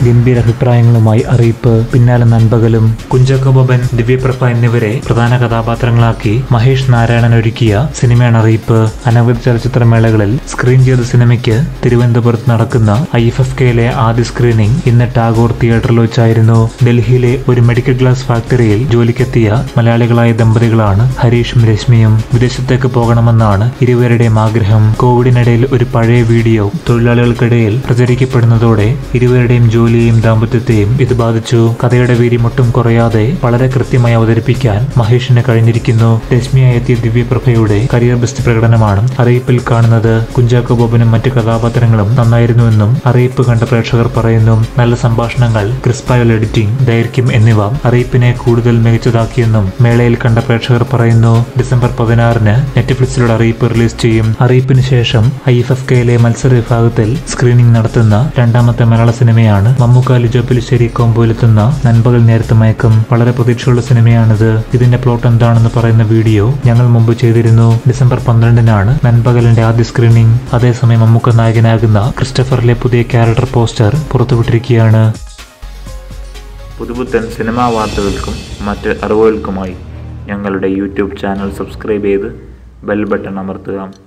ഗംഭീര അഭിപ്രായങ്ങളുമായി അറിയിപ്പ് പിന്നാലെ നൻപകലും കുഞ്ചാക്കോ ബോബൻ ദിവ്യപ്രഭ എന്നിവരെ പ്രധാന കഥാപാത്രങ്ങളാക്കി മഹേഷ് നാരായണൻ ഒരുക്കിയ സിനിമയാണ് അറിയിപ്പ് അനവധി ചലച്ചിത്രമേളകളിൽ സ്ക്രീൻ ചെയ്ത സിനിമയ്ക്ക് തിരുവനന്തപുരത്ത് നടക്കുന്ന ഐ എഫ് എഫ് കെയിലെ ആദ്യ സ്ക്രീനിംഗ് ഇന്ന് ടാഗോർ തിയേറ്ററിൽ വെച്ചായിരുന്നു ഡൽഹിയിലെ ഒരു മെഡിക്കൽ ഗ്ലാസ് ഫാക്ടറിയിൽ ജോലിക്കെത്തിയ മലയാളികളായ ദമ്പതികളാണ് ഹരീഷും രശ്മിയും വിദേശത്തേക്ക് പോകണമെന്നാണ് ഇരുവരുടെയും ആഗ്രഹം കോവിഡിനിടയിൽ ഒരു പഴയ വീഡിയോ തൊഴിലാളികൾക്കിടയിൽ പ്രചരിക്കപ്പെടുന്നതോടെ ഇരുവരുടെയും ജോലിയെയും ദാമ്പത്യത്തെയും ഇത് ബാധിച്ചു കഥയുടെ വീര്യം ഒട്ടും കുറയാതെ വളരെ കൃത്യമായി അവതരിപ്പിക്കാൻ മഹേഷിന് കഴിഞ്ഞിരിക്കുന്നു രശ്മിയായി എത്തിയ ദിവ്യപ്രഭയുടെ കരിയർ ബെസ്റ്റ് പ്രകടനമാണ് അറിയിപ്പിൽ കാണുന്നത് കുഞ്ചാക്കോ ബോബനും മറ്റു കഥാപാത്രങ്ങളും നന്നായിരുന്നുവെന്നും അറിയിപ്പ് കണ്ട പ്രേക്ഷകർ പറയുന്നു നല്ല സംഭാഷണങ്ങൾ ക്രിസ്പായുള്ള എഡിറ്റിംഗ് ദൈർഘ്യം എന്നിവ അറിയിപ്പിനെ കൂടുതൽ മികച്ചതാക്കിയെന്നും മേളയിൽ കണ്ട പ്രേക്ഷകർ പറയുന്നു ഡിസംബർ പതിനാറിന് നെറ്റ്ഫ്ലിക്സിലൂടെ അറിയിപ്പ് റിലീസ് ചെയ്യും അറിയിപ്പിന് ശേഷം ഐ എഫ് എഫ് കെയിലെ മത്സര വിഭാഗത്തിൽ സ്ക്രീനിംഗ് നടത്തുന്ന രണ്ടാമത്തെ മലയാള സിനിമയാണ് മമ്മൂക്ക ലിജോ പെലിശ്ശേരി കോമ്പോയിലെത്തുന്ന നൻപകൽ നേരത്തെ മയക്കം വളരെ പ്രതീക്ഷയുള്ള സിനിമയാണിത് ഇതിന്റെ പ്ലോട്ട് എന്താണെന്ന് പറയുന്ന വീഡിയോ ഞങ്ങൾ മുമ്പ് ചെയ്തിരുന്നു ഡിസംബർ പന്ത്രണ്ടിനാണ് നൻപകലിന്റെ ആദ്യ സ്ക്രീനിംഗ് അതേസമയം മമ്മൂക്ക നായകനാകുന്ന ക്രിസ്റ്റഫറിലെ പുതിയ ക്യാരക്ടർ പോസ്റ്റർ പുറത്തുവിട്ടിരിക്കുകയാണ് പുതുപുത്തൻ സിനിമാ വാർത്തകൾക്കും മറ്റ് അറിവുകൾക്കുമായി ഞങ്ങളുടെ യൂട്യൂബ് ചാനൽ സബ്സ്ക്രൈബ് ചെയ്ത് ബെൽ ബട്ടൺ അമർത്തുക